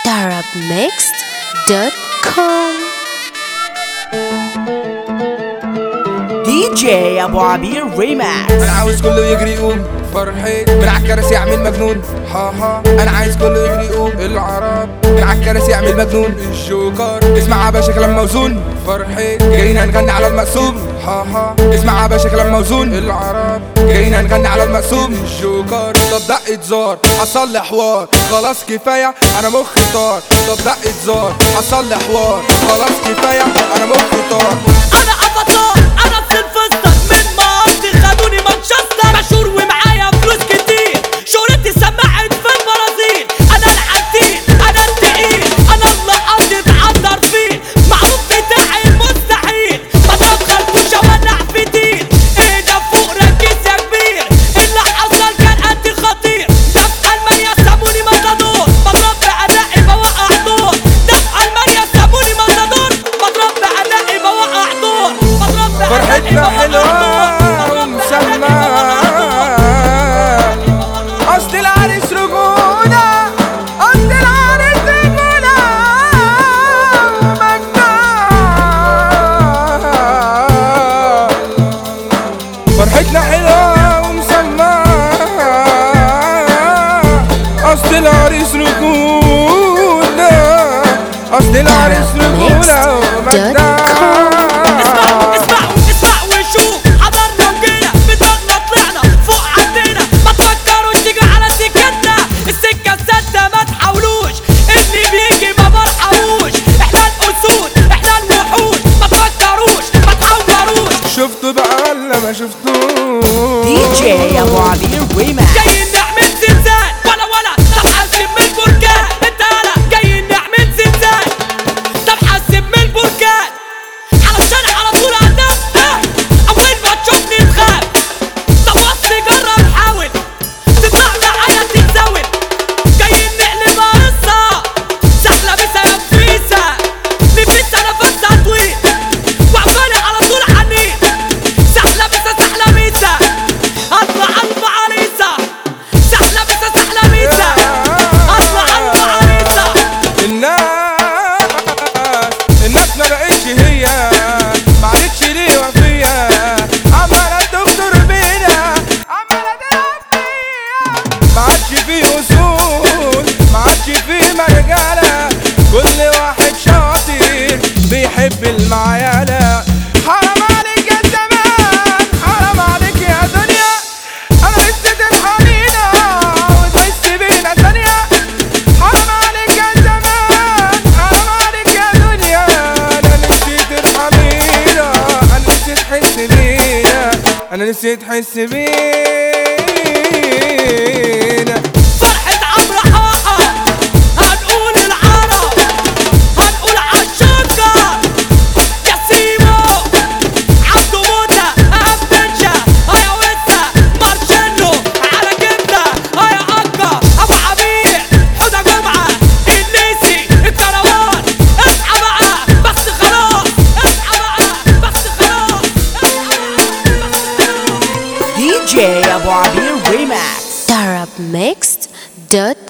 arabmixed.com دي جي ابو عبير ريماكس انا عاوز كله يجري يقوم فرحيت من عالكراسي يعمل مجنون ها ها انا عايز كله يجري يقوم العرب من عالكراسي يعمل مجنون الجوكر اسمع يا باشا كلام موزون فرحيت جايين هنغني على المقسوم ها ها اسمع يا باشا كلام موزون العرب جايين هنغني على المقسوم الجوكر طب دقة زار حصل لي حوار خلاص كفاية انا مخي طار طب دقة زار حصل لي حوار خلاص كفاية انا مخي طار انا افاتار انا في الفستق من مصر خدوني مانشستر مشهور ومعايا فلوس كتير شهرتي سمعت في البرازيل انا العتيق انا التقيل انا اللي قصدي اتعذر فيه معروف بتاعي المستحيل ما تبخلكوش اولع في دين ايه ده فوق ركز يا كبير اللي حصل كان قد خطير ده في المانيا سابوني ماتادور بضرب بادائي بوقع دور ده في المانيا سابوني ماتادور بضرب بادائي بوقع دور بضرب بادائي فرحتنا بوقع حلوة دور. بضرب بأدائي ومسمى بوقع دور. أصل العريس رجولة أصل العريس رجولة مجنون فرحتنا حلوة ومسمى أصل العريس رجولة أصل العريس رجولة ومجنون اسمعوا اسمعوا اسمعوا وشوف حضرنا وجينا بدرنا طلعنا فوق عندنا ما تفكروش تيجوا على سكتنا السكة السادة ما تحاولوش اللي بيجي ما برحموش احنا الاسود احنا الوحوش ما تفكروش ما تحوروش شفتوا بقى ولا ما شفتوش دي جي ابو عبير ريماكس جايين نعمل زلزال ولا ولا طب حاسب من البركان انت هلا جايين نعمل زلزال طب حاسب من البركان علشان على طول هتفتح اول ما تشوفني تخاف طب وصي جرب حاول تطلع معايا تتزاول جايين نقلب قصة سحلة بيسا يا بفيسة لبيسة نفسها طويل وعقالي على طول عنيد سحلة بيسا سحلة بيسا اطلع اطلع عريسة سحلة بيسا سحلة بيسا اطلع اطلع عريسة الناس الناس ما بقتش هي ما عادتش ليه وفية عمالة تغدر بينا عمالة تلعب فيا ما عادش فيه اصول ما عادش فيه مرجلة كل واحد شاطر بيحب المعيالة حرام عليك يا زمان حرام عليك يا دنيا انا لسه ترحمينا وتحس بينا ثانية حرام عليك يا زمان حرام عليك يا دنيا انا نسيت ترحمينا انا نسيت تحس بينا انا نسيت تحس بينا فرحة عمرو حاحة هنقول العرب هنقول عالشجر يا سيمو عبدو موتة أهم بنشا هيا وسا مارشيلو على كبدة هيا أكا أبو عبير حودة جمعة النسي الكروان اصحى بقى بس خلاص اصحى بقى بس خلاص اصحى بقى بس خلاص دي جي ابو عبير ريماكس arabmixed.com